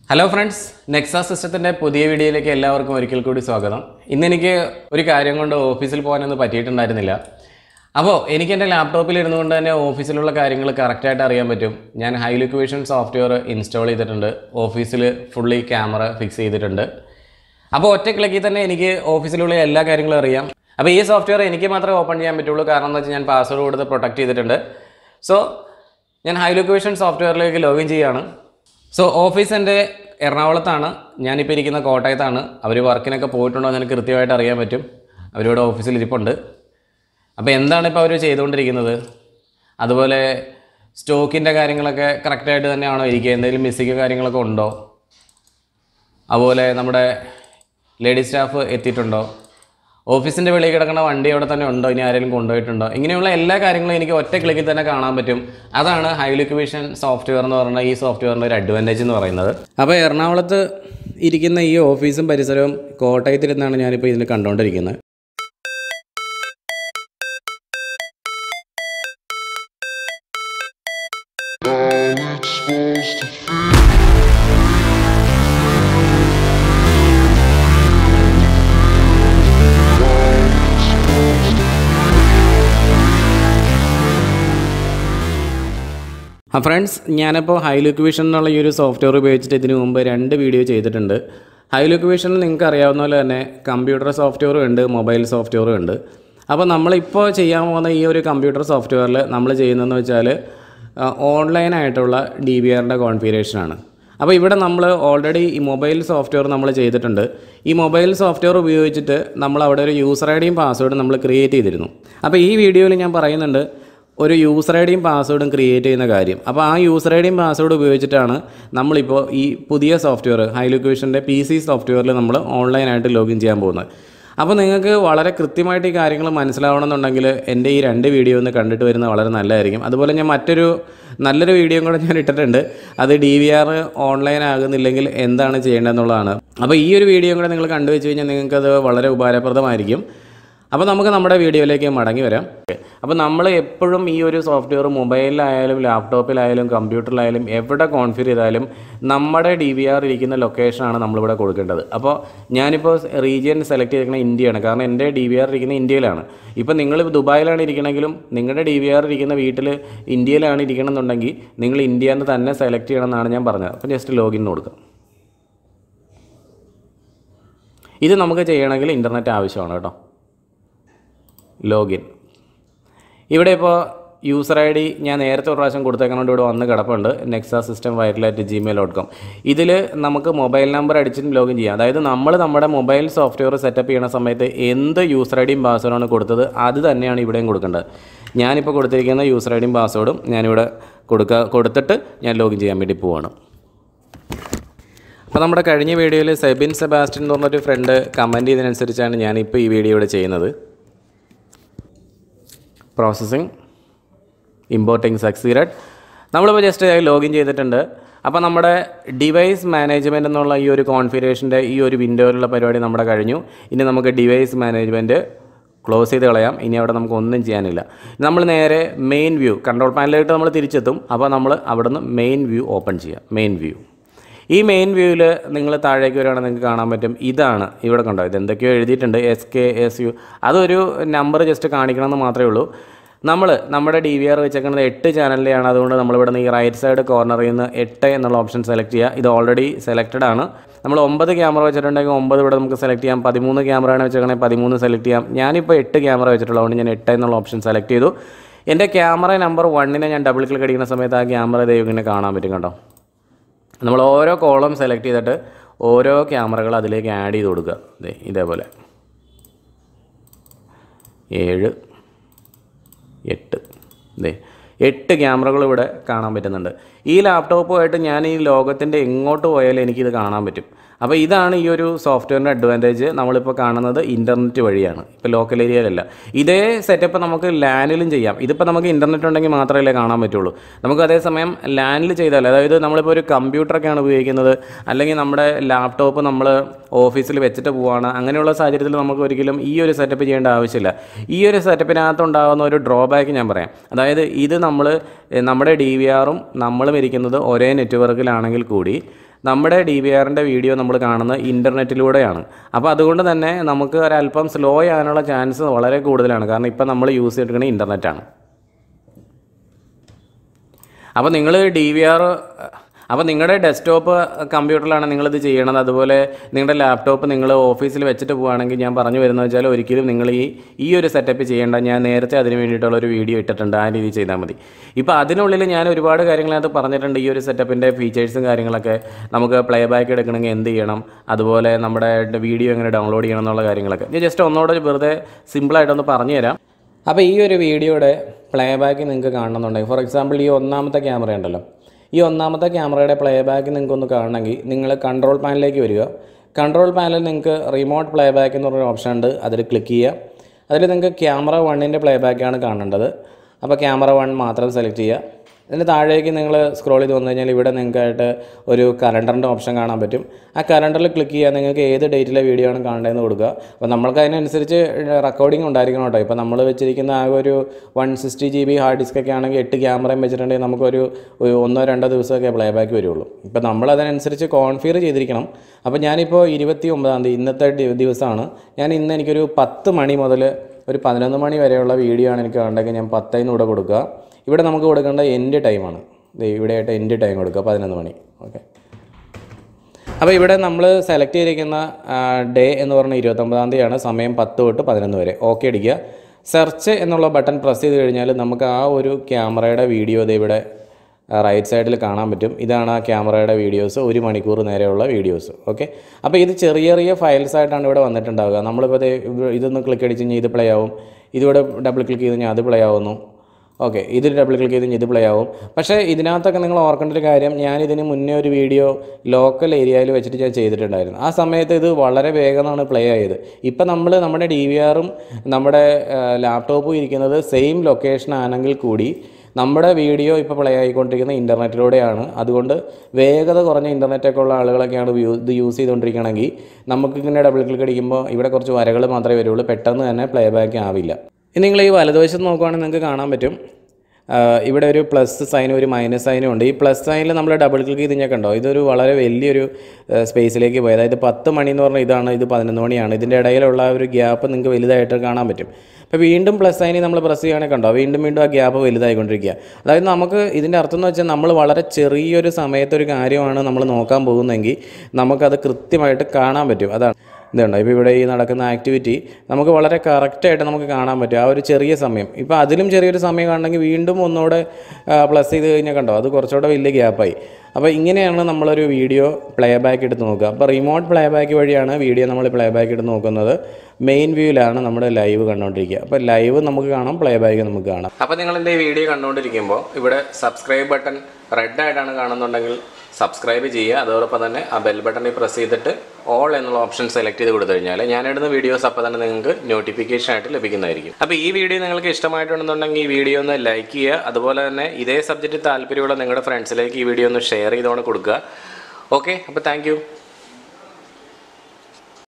Hello friends Nexa സിസ്റ്റത്തിൻ്റെ പുതിയ വീഡിയോയിലേക്ക് എല്ലാവർക്കും ഒരിക്കൽ കൂടി സ്വാഗതം ഇന്ന് എനിക്ക് ഒരു കാര്യം കൊണ്ട് ഓഫീസിൽ പോകാനൊന്നും പറ്റിയിട്ടുണ്ടായിരുന്നില്ല അപ്പോൾ എനിക്ക് എൻ്റെ ലാപ്ടോപ്പിൽ ഇരുന്നു കൊണ്ട് തന്നെ ഓഫീസിലുള്ള കാര്യങ്ങൾ കറക്റ്റായിട്ട് അറിയാൻ പറ്റും ഞാൻ ഹൈലുക്വേഷൻ സോഫ്റ്റ്വെയർ ഇൻസ്റ്റാൾ ചെയ്തിട്ടുണ്ട് ഓഫീസിൽ ഫുള്ളി ക്യാമറ ഫിക്സ് ചെയ്തിട്ടുണ്ട് അപ്പോൾ ഒറ്റ ക്ലിക്കിൽ തന്നെ എനിക്ക് ഓഫീസിലുള്ള എല്ലാ കാര്യങ്ങളും അറിയാം അപ്പോൾ ഈ സോഫ്റ്റ്വെയർ എനിക്ക് മാത്രമേ ഓപ്പൺ ചെയ്യാൻ പറ്റുള്ളൂ കാരണം എന്താ വെച്ചാൽ ഞാൻ പാസ്വേഡ് കൊടുത്ത് പ്രൊട്ടക്ട് ചെയ്തിട്ടുണ്ട് സോ ഞാൻ ഹൈലുക്വേഷൻ സോഫ്റ്റ്വെയറിലേക്ക് ലോഗിൻ ചെയ്യുകയാണ് സോ ഓഫീസ് എൻ്റെ എറണാകുളത്താണ് ഞാനിപ്പോൾ ഇരിക്കുന്ന കോട്ടയത്താണ് അവർ വർക്കിനൊക്കെ പോയിട്ടുണ്ടോ എന്ന് എനിക്ക് കൃത്യമായിട്ട് അറിയാൻ പറ്റും അവരിവിടെ ഓഫീസിൽ ഇരിപ്പുണ്ട് അപ്പോൾ എന്താണ് ഇപ്പോൾ അവർ ചെയ്തുകൊണ്ടിരിക്കുന്നത് അതുപോലെ സ്റ്റോക്കിൻ്റെ കാര്യങ്ങളൊക്കെ കറക്റ്റായിട്ട് തന്നെയാണോ ഇരിക്കുക എന്തെങ്കിലും മിസ്സിങ് കാര്യങ്ങളൊക്കെ ഉണ്ടോ അതുപോലെ നമ്മുടെ ലേഡി സ്റ്റാഫ് എത്തിയിട്ടുണ്ടോ ഓഫീസിൻ്റെ വെളിയിൽ കിടക്കുന്ന വണ്ടി അവിടെ തന്നെ ഉണ്ടോ ഇനി ആരെങ്കിലും കൊണ്ടുപോയിട്ടുണ്ടോ ഇങ്ങനെയുള്ള എല്ലാ കാര്യങ്ങളും എനിക്ക് ഒറ്റ ക്ലിക്കിൽ തന്നെ കാണാൻ പറ്റും അതാണ് ഹൈലുക്ക് വിഷൻ സോഫ്റ്റ്വെയർ എന്ന് പറയുന്ന ഈ സോഫ്റ്റ്വെയറിൻ്റെ ഒരു അഡ്വാൻറ്റേജ് എന്ന് പറയുന്നത് അപ്പോൾ എറണാകുളത്ത് ഇരിക്കുന്ന ഈ ഓഫീസും പരിസരവും കോട്ടയത്തിരുന്നാണ് ഞാനിപ്പോൾ ഇതിൽ കണ്ടുകൊണ്ടിരിക്കുന്നത് How it's supposed to feel. ആ ഫ്രണ്ട്സ് ഞാനിപ്പോൾ ഹൈലുക്ക് വിഷൻ എന്നുള്ള ഈ ഒരു സോഫ്റ്റ്വെയർ ഉപയോഗിച്ചിട്ട് ഇതിനു മുമ്പ് രണ്ട് വീഡിയോ ചെയ്തിട്ടുണ്ട് ഹൈലുക്ക് വിഷനിൽ നിങ്ങൾക്ക് അറിയാവുന്ന പോലെ തന്നെ കമ്പ്യൂട്ടർ സോഫ്റ്റ്വെയറും ഉണ്ട് മൊബൈൽ സോഫ്റ്റ്വെയറും ഉണ്ട് അപ്പോൾ നമ്മളിപ്പോൾ ചെയ്യാൻ പോകുന്ന ഈ ഒരു കമ്പ്യൂട്ടർ സോഫ്റ്റ്വെയറിൽ നമ്മൾ ചെയ്യുന്നതെന്ന് വെച്ചാൽ ഓൺലൈനായിട്ടുള്ള ഡി ബി ആറിൻ്റെ കോൺഫിഗറേഷനാണ് അപ്പോൾ ഇവിടെ നമ്മൾ ഓൾറെഡി ഈ മൊബൈൽ സോഫ്റ്റ്വെയർ നമ്മൾ ചെയ്തിട്ടുണ്ട് ഈ മൊബൈൽ സോഫ്റ്റ്വെയർ ഉപയോഗിച്ചിട്ട് നമ്മൾ അവിടെ ഒരു യൂസർ ഐ ഡിയും പാസ്വേഡും നമ്മൾ ക്രിയേറ്റ് ചെയ്തിരുന്നു അപ്പോൾ ഈ വീഡിയോയിൽ ഞാൻ പറയുന്നുണ്ട് ഒരു യൂസർ ഐ ഡിയും പാസ്വേഡും ക്രിയേറ്റ് ചെയ്യുന്ന കാര്യം അപ്പോൾ ആ യൂസർ ഐ ഡിയും പാസ്വേഡ് ഉപയോഗിച്ചിട്ടാണ് നമ്മളിപ്പോൾ ഈ പുതിയ സോഫ്റ്റ്വെയർ ഹൈലുക്വേഷൻ്റെ പി സി സോഫ്റ്റ്വെയറിൽ നമ്മൾ ഓൺലൈനായിട്ട് ലോഗിൻ ചെയ്യാൻ പോകുന്നത് അപ്പോൾ നിങ്ങൾക്ക് വളരെ കൃത്യമായിട്ട് ഈ കാര്യങ്ങൾ മനസ്സിലാവണമെന്നുണ്ടെങ്കിൽ എൻ്റെ ഈ രണ്ട് വീഡിയോ ഒന്ന് കണ്ടിട്ട് വരുന്നത് വളരെ നല്ലതായിരിക്കും അതുപോലെ ഞാൻ മറ്റൊരു നല്ലൊരു വീഡിയോ കൂടെ ഞാൻ ഇട്ടിട്ടുണ്ട് അത് ഡി വി ആർ ഓൺലൈൻ ആകുന്നില്ലെങ്കിൽ എന്താണ് ചെയ്യേണ്ടതെന്നുള്ളതാണ് അപ്പോൾ ഈ ഒരു വീഡിയോ കൂടെ നിങ്ങൾ കണ്ടു വെച്ച് കഴിഞ്ഞാൽ നിങ്ങൾക്കത് വളരെ ഉപകാരപ്രദമായിരിക്കും അപ്പോൾ നമുക്ക് നമ്മുടെ വീഡിയോയിലേക്ക് മടങ്ങി വരാം അപ്പോൾ നമ്മൾ എപ്പോഴും ഈ ഒരു സോഫ്റ്റ്വെയർ മൊബൈലിലായാലും ലാപ്ടോപ്പിലായാലും കമ്പ്യൂട്ടറിലായാലും എവിടെ കോൺഫിഗർ ചെയ്താലും നമ്മുടെ ഡി വി ആർ ഇരിക്കുന്ന ലൊക്കേഷനാണ് നമ്മളിവിടെ കൊടുക്കേണ്ടത് അപ്പോൾ ഞാനിപ്പോൾ റീജിയൻ സെലക്ട് ചെയ്തിരിക്കുന്ന ഇന്ത്യയാണ് കാരണം എൻ്റെ ഡി വി ആർ ഇരിക്കുന്ന ഇന്ത്യയിലാണ് ഇപ്പോൾ നിങ്ങൾ ദുബായിലാണ് ഇരിക്കണമെങ്കിലും നിങ്ങളുടെ ഡി വി ആർ ഇരിക്കുന്ന വീട്ടിൽ ഇന്ത്യയിലാണ് ഇരിക്കണമെന്നുണ്ടെങ്കിൽ നിങ്ങൾ ഇന്ത്യ എന്ന് തന്നെ സെലക്ട് ചെയ്യണമെന്നാണ് ഞാൻ പറഞ്ഞത് അപ്പോൾ ജസ്റ്റ് ലോഗിൻ കൊടുക്കാം ഇത് നമുക്ക് ചെയ്യണമെങ്കിൽ ഇൻ്റർനെറ്റ് ആവശ്യമാണ് കേട്ടോ ലോഗിൻ ഇവിടെ ഇപ്പോൾ യൂസർ ഐ ഡി ഞാൻ നേരത്തെ ഒരു പ്രാവശ്യം കൊടുത്തേക്കുന്നതുകൊണ്ട് ഇവിടെ വന്ന് കിടപ്പുണ്ട് nexa system viral at Gmail dot com ഇതിൽ നമുക്ക് മൊബൈൽ നമ്പർ അടിച്ചിട്ട് ലോഗിൻ ചെയ്യാം അതായത് നമ്മൾ നമ്മുടെ മൊബൈൽ സോഫ്റ്റ്വെയർ സെറ്റപ്പ് ചെയ്യുന്ന സമയത്ത് എന്ത് യൂസർ ഐ ഡിയും പാസ്വേഡാണ് കൊടുത്തത് അത് തന്നെയാണ് ഇവിടെയും കൊടുക്കേണ്ടത് ഞാനിപ്പോൾ കൊടുത്തിരിക്കുന്ന യൂസർ ഐ ഡിയും പാസ്വേഡും ഞാനിവിടെ കൊടുക്കുക കൊടുത്തിട്ട് ഞാൻ ലോഗിൻ ചെയ്യാൻ വേണ്ടി പോവാണ് അപ്പോൾ നമ്മുടെ കഴിഞ്ഞ വീഡിയോയിൽ സെബിൻ സെബാസ്റ്റ്യൻ എന്ന് പറഞ്ഞൊരു ഫ്രണ്ട് കമൻറ്റ് ചെയ്തതിനനുസരിച്ചാണ് ഞാനിപ്പോൾ ഈ വീഡിയോ ഇവിടെ ചെയ്യുന്നത് പ്രോസസ്സിങ് ഇമ്പോർട്ടിങ് സക്സീഡഡ് നമ്മളിപ്പോൾ ജസ്റ്റ് ലോഗിൻ ചെയ്തിട്ടുണ്ട് അപ്പോൾ നമ്മുടെ ഡിവൈസ് മാനേജ്മെൻറ്റ് എന്നുള്ള ഈ ഒരു കോൺഫിഗറേഷൻ്റെ ഈ ഒരു വിൻഡോയിലുള്ള പരിപാടി നമ്മുടെ കഴിഞ്ഞു ഇനി നമുക്ക് ഡിവൈസ് മാനേജ്മെൻറ്റ് ക്ലോസ് ചെയ്ത് കളയാം ഇനി അവിടെ നമുക്ക് ഒന്നും ചെയ്യാനില്ല നമ്മൾ നേരെ മെയിൻ വ്യൂ കൺട്രോൾ പാനലിലായിട്ട് നമ്മൾ തിരിച്ചെത്തും അപ്പോൾ നമ്മൾ അവിടെ നിന്ന് മെയിൻ വ്യൂ ഓപ്പൺ ചെയ്യാം മെയിൻ വ്യൂ ഈ മെയിൻ വ്യൂവിൽ നിങ്ങൾ താഴേക്ക് വരികയാണെങ്കിൽ നിങ്ങൾക്ക് കാണാൻ പറ്റും ഇതാണ് ഇവിടെ കണ്ടോ ഇത് എന്തൊക്കെയോ എഴുതിയിട്ടുണ്ട് എസ് കെ എസ് യു അതൊരു നമ്പർ ജസ്റ്റ് കാണിക്കണമെന്ന് മാത്രമേ ഉള്ളൂ നമ്മൾ നമ്മുടെ ഡി വി ആർ വെച്ചേക്കുന്നത് എട്ട് ചാനലിലെയാണ് അതുകൊണ്ട് നമ്മളിവിടെ നിന്ന് ഈ റൈറ്റ് സൈഡ് കോർണറിൽ നിന്ന് എട്ട് എന്നുള്ള ഓപ്ഷൻ സെലക്ട് ചെയ്യുക ഇത് ഓൾറെഡി സെലക്റ്റഡ് ആണ് നമ്മൾ ഒമ്പത് ക്യാമറ വെച്ചിട്ടുണ്ടെങ്കിൽ ഒമ്പത് ഇവിടെ നമുക്ക് സെലക്ട് ചെയ്യാം പതിമൂന്ന് ക്യാമറയാണ് വെച്ചേക്കണമെങ്കിൽ പതിമൂന്ന് സെലക്ട് ചെയ്യാം ഞാനിപ്പോൾ എട്ട് ക്യാമറ വെച്ചിട്ടുള്ളതുകൊണ്ട് ഞാൻ എട്ട് എന്നുള്ള ഓപ്ഷൻ സെലക്ട് ചെയ്തു എൻ്റെ ക്യാമറ നമ്പർ വണ്ണിനെ ഞാൻ ഡബിൾ ക്ലിക്ക് അടിക്കുന്ന സമയത്ത് ആ ക്യാമറ ദൈവം ഇങ്ങനെ കാണാൻ പറ്റും കേട്ടോ നമ്മൾ ഓരോ കോളം സെലക്ട് ചെയ്തിട്ട് ഓരോ ക്യാമറകൾ അതിലേക്ക് ആഡ് ചെയ്ത് കൊടുക്കുക ദേ ഇതേപോലെ ഏഴ് എട്ട് ദേ എട്ട് ക്യാമറകൾ ഇവിടെ കാണാൻ പറ്റുന്നുണ്ട് ഈ ലാപ്ടോപ്പുമായിട്ട് ഞാൻ ഈ ലോകത്തിൻ്റെ എങ്ങോട്ട് പോയാലും എനിക്കിത് കാണാൻ പറ്റും അപ്പോൾ ഇതാണ് ഈ ഒരു സോഫ്റ്റ്വെയറിൻ്റെ അഡ്വാൻറ്റേജ് നമ്മളിപ്പോൾ കാണുന്നത് ഇൻ്റർനെറ്റ് വഴിയാണ് ഇപ്പോൾ ലോക്കൽ ഏരിയയിലല്ല ഇതേ സെറ്റപ്പ് നമുക്ക് ലാനിലും ചെയ്യാം ഇതിപ്പോൾ നമുക്ക് ഇൻ്റർനെറ്റ് ഉണ്ടെങ്കിൽ മാത്രമല്ലേ കാണാൻ പറ്റുള്ളൂ നമുക്ക് അതേസമയം ലാനിൽ ചെയ്താൽ അതായത് നമ്മളിപ്പോൾ ഒരു കമ്പ്യൂട്ടറൊക്കെയാണ് ഉപയോഗിക്കുന്നത് അല്ലെങ്കിൽ നമ്മുടെ ലാപ്ടോപ്പ് നമ്മൾ ഓഫീസിൽ വെച്ചിട്ട് പോവാണ് അങ്ങനെയുള്ള സാഹചര്യത്തിൽ നമുക്ക് ഒരിക്കലും ഈ ഒരു സെറ്റപ്പ് ചെയ്യേണ്ട ആവശ്യമില്ല ഈ ഒരു സെറ്റപ്പിനകത്ത് ഉണ്ടാകുന്ന ഒരു ഡ്രോബാക്ക് ഞാൻ പറയാം അതായത് ഇത് നമ്മൾ നമ്മുടെ ഡി വി ആറും നമ്മളും ഇരിക്കുന്നത് ഒരേ നെറ്റ്വർക്കിലാണെങ്കിൽ കൂടി നമ്മുടെ ഡി വി ആറിൻ്റെ വീഡിയോ നമ്മൾ കാണുന്നത് ഇൻ്റർനെറ്റിലൂടെയാണ് അപ്പോൾ അതുകൊണ്ട് തന്നെ നമുക്ക് ഒരല്പം സ്ലോ ആകാനുള്ള ചാൻസ് വളരെ കൂടുതലാണ് കാരണം ഇപ്പം നമ്മൾ യൂസ് ചെയ്തിരിക്കുന്നത് ഇൻ്റർനെറ്റാണ് അപ്പോൾ നിങ്ങൾ ഡി വി ആർ അപ്പോൾ നിങ്ങളുടെ ഡെസ്ക്ടോപ്പ് കമ്പ്യൂട്ടറിലാണ് നിങ്ങളിത് ചെയ്യണത് അതുപോലെ നിങ്ങളുടെ ലാപ്ടോപ്പ് നിങ്ങൾ ഓഫീസിൽ വെച്ചിട്ട് പോവുകയാണെങ്കിൽ ഞാൻ പറഞ്ഞു വരുന്നത് വെച്ചാൽ ഒരിക്കലും നിങ്ങൾ ഈ ഈ ഒരു സെറ്റപ്പ് ചെയ്യേണ്ട ഞാൻ നേരത്തെ അതിന് വേണ്ടിയിട്ടുള്ള ഒരു വീഡിയോ ഇട്ടിട്ടുണ്ട് ആ രീതി ചെയ്താൽ മതി ഇപ്പോൾ അതിനുള്ളിൽ ഞാൻ ഒരുപാട് കാര്യങ്ങളകത്ത് പറഞ്ഞിട്ടുണ്ട് ഈ ഒരു സെറ്റപ്പിൻ്റെ ഫീച്ചേഴ്സും കാര്യങ്ങളൊക്കെ നമുക്ക് പ്ലേ ബാക്ക് എടുക്കണമെങ്കിൽ എന്ത് ചെയ്യണം അതുപോലെ നമ്മുടെ വീഡിയോ എങ്ങനെ ഡൗൺലോഡ് ചെയ്യണം എന്നുള്ള കാര്യങ്ങളൊക്കെ ഞാൻ ജസ്റ്റ് ഒന്നുകൂടെ വെറുതെ സിമ്പിളായിട്ടൊന്ന് പറഞ്ഞു തരാം അപ്പോൾ ഈ ഒരു വീഡിയോയുടെ പ്ലേ ബാക്ക് നിങ്ങൾക്ക് കാണണമെന്നുണ്ടെങ്കിൽ ഫോർ എക്സാമ്പിൾ ഈ ഒന്നാമത്തെ ക്യാമറ ഉണ്ടല്ലോ ഈ ഒന്നാമത്തെ ക്യാമറയുടെ പ്ലേ ബാക്ക് നിങ്ങൾക്കൊന്ന് കാണണമെങ്കിൽ നിങ്ങൾ കൺട്രോൾ പാനലിലേക്ക് വരിക കൺട്രോൾ പാനലിൽ നിങ്ങൾക്ക് റിമോട്ട് പ്ലേ ബാക്ക് എന്ന് പറഞ്ഞൊരു ഓപ്ഷൻ ഉണ്ട് അതിൽ ക്ലിക്ക് ചെയ്യുക അതിൽ നിങ്ങൾക്ക് ക്യാമറ വണ്ണിൻ്റെ പ്ലേ ബാക്കാണ് കാണേണ്ടത് അപ്പോൾ ക്യാമറ വൺ മാത്രം സെലക്ട് ചെയ്യുക ഇതിന് താഴേക്ക് നിങ്ങൾ സ്ക്രോൾ ചെയ്ത് വന്നു കഴിഞ്ഞാൽ ഇവിടെ നിങ്ങൾക്കായിട്ട് ഒരു കലണ്ടറിൻ്റെ ഓപ്ഷൻ കാണാൻ പറ്റും ആ കലണ്ടറിൽ ക്ലിക്ക് ചെയ്യാൻ നിങ്ങൾക്ക് ഏത് ഡേറ്റിലെ വീഡിയോ ആണ് കാണേണ്ടതെന്ന് കൊടുക്കുക അപ്പോൾ നമ്മൾക്ക് അതിനനുസരിച്ച് റെക്കോർഡിംഗ് ഉണ്ടായിരിക്കണം കേട്ടോ ഇപ്പോൾ നമ്മൾ വെച്ചിരിക്കുന്ന ആ ഒരു one sixty G B hard disk ഒക്കെ ആണെങ്കിൽ എട്ട് ക്യാമറയും വെച്ചിട്ടുണ്ടെങ്കിൽ നമുക്കൊരു ഒരു ഒന്നോ രണ്ടോ ദിവസമൊക്കെ പ്ലേ ബാക്ക് വരുള്ളൂ ഇപ്പോൾ നമ്മൾ അതിനനുസരിച്ച് കോൺഫിയർ ചെയ്തിരിക്കണം അപ്പോൾ ഞാനിപ്പോൾ ഇരുപത്തി ഒമ്പതാം തീയതി ഇന്നത്തെ ഡി- ദിവസമാണ് ഞാൻ ഇന്ന് എനിക്കൊരു പത്ത് മണി മുതൽ ഒരു പതിനൊന്ന് മണി വരെയുള്ള വീഡിയോ ആണ് എനിക്ക് വേണ്ടെങ്കിൽ ഞാൻ പത്തൈന്ന് കൂടെ കൊടുക്കുക ഇവിടെ നമുക്ക് കൊടുക്കേണ്ട എൻഡ് ടൈമാണ് ദേ ഇവിടെയായിട്ട് എൻഡ് ടൈം കൊടുക്കുക പതിനൊന്ന് മണി ഓക്കെ അപ്പോൾ ഇവിടെ നമ്മൾ സെലക്ട് ചെയ്തിരിക്കുന്ന ഡേ എന്ന് പറഞ്ഞാൽ ഇരുപത്തൊമ്പതാം തീയതിയാണ് സമയം പത്ത് തൊട്ട് പതിനൊന്ന് വരെ ഓക്കെ അടിക്കുക സെർച്ച് എന്നുള്ള ബട്ടൺ പ്രസ് ചെയ്ത് കഴിഞ്ഞാൽ നമുക്ക് ആ ഒരു ക്യാമറയുടെ വീഡിയോ ഇത് ഇവിടെ റൈറ്റ് സൈഡിൽ കാണാൻ പറ്റും ഇതാണ് ആ ക്യാമറയുടെ വീഡിയോസ് ഒരു മണിക്കൂർ നേരെയുള്ള വീഡിയോസ് ഓക്കെ അപ്പോൾ ഇത് ചെറിയ ചെറിയ ഫയൽസ് ആയിട്ടാണ് ഇവിടെ വന്നിട്ടുണ്ടാവുക നമ്മളിപ്പോൾ ദേ ഇത് ഇതൊന്ന് ക്ലിക്ക് അടിച്ച് കഴിഞ്ഞാൽ ഇത് പ്ലേ ആവും ഇതിവിടെ ഡബിൾ ക്ലിക്ക് ചെയ്ത് കഴിഞ്ഞാൽ അത് പ്ലേ ആവുന്നു ഓക്കെ ഇതിൽ ഡബിൾ ക്ലിക്ക് ചെയ്ത് ഇത് പ്ലേ ആവും പക്ഷേ ഇതിനകത്തൊക്കെ നിങ്ങൾ ഓർക്കേണ്ട ഒരു കാര്യം ഞാൻ ഇതിന് മുന്നേ ഒരു വീഡിയോ ലോക്കൽ ഏരിയയിൽ വെച്ചിട്ട് ഞാൻ ചെയ്തിട്ടുണ്ടായിരുന്നു ആ സമയത്ത് ഇത് വളരെ വേഗമാണ് പ്ലേ ആയത് ഇപ്പം നമ്മൾ നമ്മുടെ ഡി വി ആറും നമ്മുടെ ലാപ്ടോപ്പും ഇരിക്കുന്നത് സെയിം ലൊക്കേഷൻ ആണെങ്കിൽ കൂടി നമ്മുടെ വീഡിയോ ഇപ്പോൾ പ്ലേ ആയിക്കൊണ്ടിരിക്കുന്നത് ഇൻ്റർനെറ്റിലൂടെയാണ് അതുകൊണ്ട് വേഗത കുറഞ്ഞ ഇൻ്റർനെറ്റൊക്കെ ഉള്ള ആളുകളൊക്കെയാണ് യൂ- ഇത് യൂസ് ചെയ്തുകൊണ്ടിരിക്കുകയാണെങ്കിൽ നമുക്ക് ഇങ്ങനെ ഡബിൾ ക്ലിക്ക് അടിക്കുമ്പോൾ ഇവിടെ കുറച്ച് വരകൾ മാത്രമേ വരുള്ളൂ പെട്ടെന്ന് തന്നെ പ്ലേ ബാക്ക് ആവില്ല ഇനി നിങ്ങൾ ഈ വലതുവശത്ത് നോക്കുവാണെങ്കിൽ നിങ്ങൾക്ക് കാണാൻ പറ്റും ആ, ഇവിടെ ഒരു പ്ലസ് സൈനും ഒരു മൈനസ് സൈനും ഉണ്ട് ഈ പ്ലസ് സൈനിൽ നമ്മൾ ഡബിൾ ക്ലിക്ക് ചെയ്ത് കഴിഞ്ഞാൽ കണ്ടോ ഇതൊരു വളരെ വലിയൊരു സ്പേസിലേക്ക് പോയി അതായത് പത്ത് മണി എന്ന് പറഞ്ഞാൽ ഇതാണ് ഇത് പതിനൊന്ന് മണിയാണ് ഇതിൻ്റെ ഇടയിലുള്ള ആ ഒരു ഗ്യാപ്പ് നിങ്ങൾക്ക് വലുതായിട്ട് കാണാൻ പറ്റും അപ്പോൾ വീണ്ടും പ്ലസ് സൈനിൽ നമ്മൾ പ്രസ് ചെയ്യുകയാണെങ്കിൽ കണ്ടോ വീണ്ടും വീണ്ടും ആ ഗ്യാപ്പ് വലുതായിക്കൊണ്ടിരിക്കുക അതായത് നമുക്ക് ഇതിൻ്റെ അർത്ഥം എന്ന് വെച്ചാൽ നമ്മൾ വളരെ ചെറിയൊരു സമയത്തൊരു കാര്യമാണ് നമ്മൾ നോക്കാൻ പോകുന്നതെങ്കിൽ നമുക്കത് കൃത്യമായിട്ട് കാണാൻ പറ്റും അതാണ് ഇതുണ്ടോ ഇപ്പോൾ ഇവിടെ ഈ നടക്കുന്ന ആക്ടിവിറ്റി നമുക്ക് വളരെ കറക്റ്റായിട്ട് നമുക്ക് കാണാൻ പറ്റും ആ ഒരു ചെറിയ സമയം ഇപ്പോൾ അതിലും ചെറിയൊരു സമയം കാണണമെങ്കിൽ വീണ്ടും ഒന്നുകൂടെ പ്ലസ് ചെയ്ത് കഴിഞ്ഞാൽ കണ്ടോ അത് കുറച്ചുകൂടെ വലിയ ഗ്യാപ്പായി അപ്പോൾ ഇങ്ങനെയാണ് നമ്മളൊരു വീഡിയോ പ്ലേ ബാക്ക് എടുത്ത് നോക്കുക അപ്പോൾ റിമോട്ട് പ്ലേ ബാക്ക് വഴിയാണ് വീഡിയോ നമ്മൾ പ്ലേ ബാക്ക് എടുത്ത് നോക്കുന്നത് മെയിൻ വ്യൂവിലാണ് നമ്മുടെ ലൈവ് കണ്ടുകൊണ്ടിരിക്കുക അപ്പോൾ ലൈവ് നമുക്ക് കാണാം പ്ലേ ബാക്ക് നമുക്ക് കാണാം അപ്പോൾ നിങ്ങൾ എൻ്റെ ഈ വീഡിയോ കണ്ടുകൊണ്ടിരിക്കുമ്പോൾ ഇവിടെ സബ്സ്ക്രൈബ് ബട്ടൺ റെഡ് ആയിട്ടാണ് കാണുന്നുണ്ടെങ്കിൽ സബ്സ്ക്രൈബ് ചെയ്യുക അതോടൊപ്പം തന്നെ ആ ബെൽ ബട്ടണിൽ പ്രസ് ചെയ്തിട്ട് ഓൾ എന്നുള്ള ഓപ്ഷൻ സെലക്ട് ചെയ്ത് കൊടുത്തു കഴിഞ്ഞാൽ ഞാനിടുന്ന വീഡിയോസ് അപ്പോൾ തന്നെ നിങ്ങൾക്ക് നോട്ടിഫിക്കേഷൻ ആയിട്ട് ലഭിക്കുന്നതായിരിക്കും അപ്പോൾ ഈ വീഡിയോ നിങ്ങൾക്ക് ഇഷ്ടമായിട്ടുണ്ടെന്നുണ്ടെങ്കിൽ ഈ വീഡിയോ ഒന്ന് ലൈക്ക് ചെയ്യുക അതുപോലെ തന്നെ ഇതേ സബ്ജക്റ്റ് താല്പര്യമുള്ള നിങ്ങളുടെ ഫ്രണ്ട്സിലേക്ക് ഈ വീഡിയോ ഒന്ന് ഷെയർ ചെയ്തുകൊണ്ട് കൊടുക്കുക ഓക്കെ അപ്പോൾ താങ്ക്